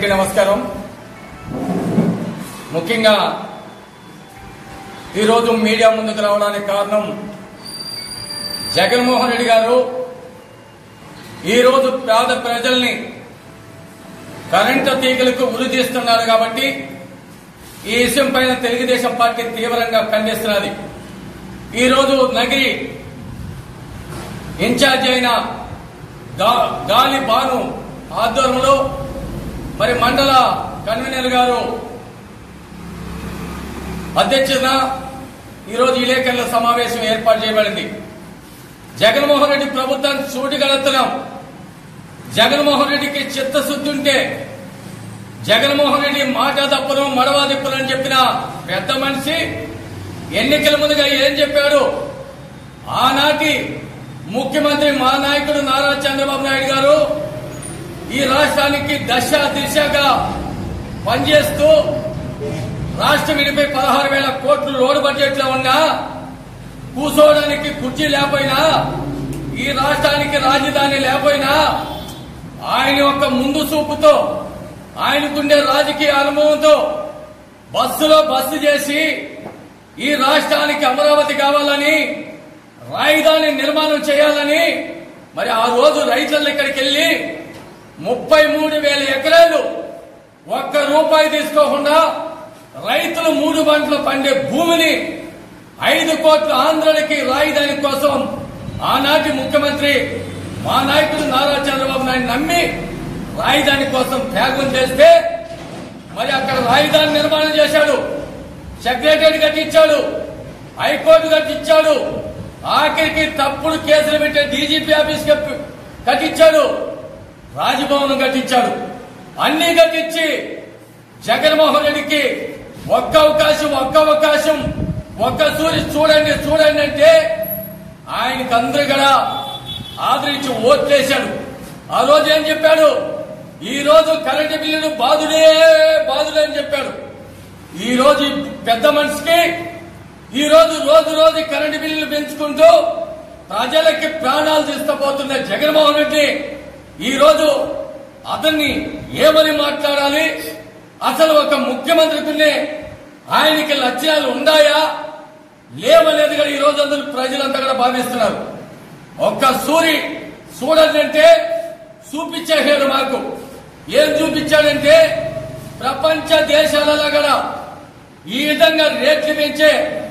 అందరికీ నమస్కారం ముఖ్యంగా ఈరోజు మీడియా ముందుకు రావడానికి కారణం జగన్మోహన్ రెడ్డి గారు ఈరోజు పేద ప్రజల్ని కరెంటు తీగలకు ఉరి తీస్తున్నారు కాబట్టి ఈ విషయం పైన తెలుగుదేశం పార్టీ తీవ్రంగా ఖండిస్తున్నది ఈరోజు నగిరి ఇన్ఛార్జ్ అయిన గా- గాలి బాను ఆధ్వర్యంలో మరి మండల కన్వీనర్ గారు అధ్యక్షతన ఈరోజు విలేకరుల సమావేశం ఏర్పాటు చేయబడింది జగన్మోహన్ రెడ్డి ప్రభుత్వాన్ని సూటిగలుగుతున్నాం జగన్మోహన్ రెడ్డికి చిత్తశుద్ధి ఉంటే జగన్మోహన్ రెడ్డి మాట తప్పను మడవ తిప్పను అని చెప్పిన పెద్ద మనిషి ఎన్నికల ముందుగా ఏం చెప్పాడు ఆనాటి ముఖ్యమంత్రి మా నాయకుడు నారా చంద్రబాబు నాయుడు గారు ఈ రాష్ట్రానికి దశ దిశగా పనిచేస్తూ రాష్ట్రం విడిపై పదహారు వేల కోట్లు లోడ్ బడ్జెట్ లో ఉన్నా కూర్చోవడానికి కుర్చీ లేకపోయినా ఈ రాష్ట్రానికి రాజధాని లేకపోయినా ఆయన యొక్క ముందు చూపుతో ఆయనకుండే రాజకీయ అనుభవంతో బస్సులో బస్సు చేసి ఈ రాష్ట్రానికి అమరావతి కావాలని రాజధాని నిర్మాణం చేయాలని మరి ఆ రోజు రైతుల ఇక్కడికి వెళ్ళి ముప్పై మూడు వేల ఎకరాలు ఒక్క రూపాయి తీసుకోకుండా రైతులు మూడు పంటలు పండే భూమిని ఐదు కోట్ల ఆంధ్రులకి రాజధాని కోసం ఆనాటి ముఖ్యమంత్రి మా నాయకుడు నారా చంద్రబాబు నాయుడు నమ్మి రాజధాని కోసం త్యాగం చేస్తే మరి అక్కడ రాజధాని నిర్మాణం చేశాడు సెక్రటరీ కట్టించాడు హైకోర్టు కట్టించాడు ఆఖరికి తప్పుడు కేసులు పెట్టే డీజీపీ ఆఫీస్ కప్పి- కట్టించాడు రాజభవనం కట్టించాడు అన్ని కట్టించి జగన్మోహన్ రెడ్డికి ఒక్క అవకాశం ఒక్క అవకాశం ఒక్క సూరి చూడండి చూడండి అంటే ఆయనకు అందరు కూడా ఆదరించి ఓట్లేశాడు ఆ రోజు ఏం చెప్పాడు ఈ రోజు కరెంటు బిల్లులు బాధుడే బాధుడే అని చెప్పాడు ఈ రోజు ఈ పెద్ద మనిషికి ఈ రోజు రోజు రోజు కరెంటు బిల్లులు పెంచుకుంటూ ప్రజలకి ప్రాణాలు తీసుకుపోతున్న జగన్మోహన్ రెడ్డి ఈ రోజు అతన్ని ఏమని మాట్లాడాలి అసలు ఒక ముఖ్యమంత్రికి ఆయనకి లక్ష్యాలు ఉన్నాయా లేవనేది కూడా ఈ రోజు అందరూ ప్రజలంతా కూడా భావిస్తున్నారు ఒక్క సూరి చూడండి చూపించేసాడు మాకు ఏం చూపించాడంటే ప్రపంచ దేశాలలో కూడా ఈ విధంగా రేట్లు పెంచే